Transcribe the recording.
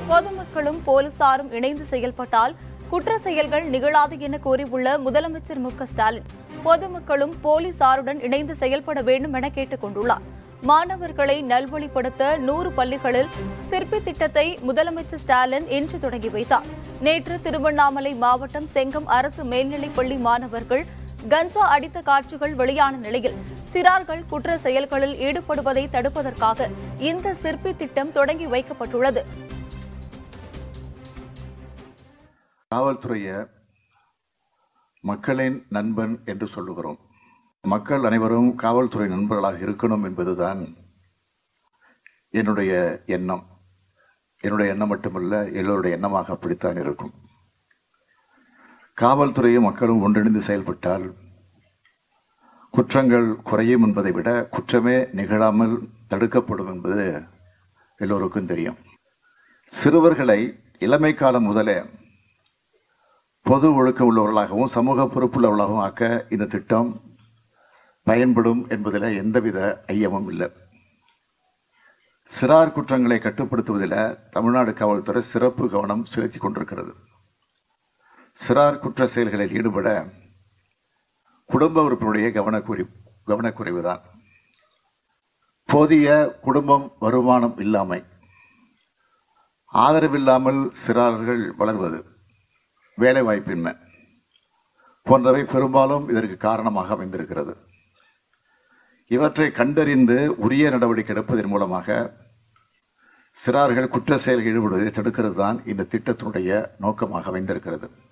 பொதுமக்களும் போலீசாரும் இணைந்து செயல்பட்டால் குற்ற செயல்கள் நிகழாது என கூறியுள்ள முதலமைச்சர் மு க ஸ்டாலின் பொதுமக்களும் போலீசாருடன் இணைந்து செயல்பட வேண்டும் என கேட்டுக் கொண்டுள்ளார் மாணவர்களை நல்வழிப்படுத்த நூறு பள்ளிகளில் சிற்பி திட்டத்தை முதலமைச்சர் ஸ்டாலின் இன்று தொடங்கி வைத்தார் நேற்று திருவண்ணாமலை மாவட்டம் செங்கம் அரசு மேல்நிலைப் பள்ளி மாணவர்கள் கஞ்சா அடித்த காட்சிகள் வெளியான நிலையில் சிறார்கள் குற்ற செயல்களில் ஈடுபடுவதை தடுப்பதற்காக இந்த சிற்பி திட்டம் தொடங்கி வைக்கப்பட்டுள்ளது காவல்துறையை மக்களின் நண்பன் என்று சொல்லுகிறோம் மக்கள் அனைவரும் காவல்துறை நண்பர்களாக இருக்கணும் என்பதுதான் என்னுடைய எண்ணம் என்னுடைய எண்ணம் மட்டுமல்ல எல்லோருடைய எண்ணமாக அப்படித்தான் இருக்கும் காவல்துறையும் மக்களும் ஒன்றிணைந்து செயல்பட்டால் குற்றங்கள் குறையும் என்பதை விட குற்றமே நிகழாமல் தடுக்கப்படும் என்பது எல்லோருக்கும் தெரியும் சிறுவர்களை இளமை காலம் முதலே பொது ஒழுக்கம் உள்ளவர்களாகவும் சமூக பொறுப்புள்ளவர்களாகவும் ஆக்க இந்த திட்டம் பயன்படும் என்பதில் எந்தவித ஐயமும் இல்லை சிறார் குற்றங்களை கட்டுப்படுத்துவதில் தமிழ்நாடு காவல்துறை சிறப்பு கவனம் செலுத்திக் கொண்டிருக்கிறது சிறார் குற்ற செயல்களில் ஈடுபட குடும்ப உறுப்பினுடைய கவனக்குறி கவனக்குறைவுதான் போதிய குடும்பம் வருமானம் இல்லாமை ஆதரவில்லாமல் சிறார்கள் வளர்வது வேலைவாய்ப்பின்மை போன்றவை பெரும்பாலும் இதற்கு காரணமாக அமைந்திருக்கிறது இவற்றை கண்டறிந்து உரிய நடவடிக்கை எடுப்பதன் மூலமாக சிறார்கள் குற்ற செயல்கள் ஈடுபடுவதை தடுக்கிறது தான் இந்த திட்டத்தினுடைய நோக்கமாக அமைந்திருக்கிறது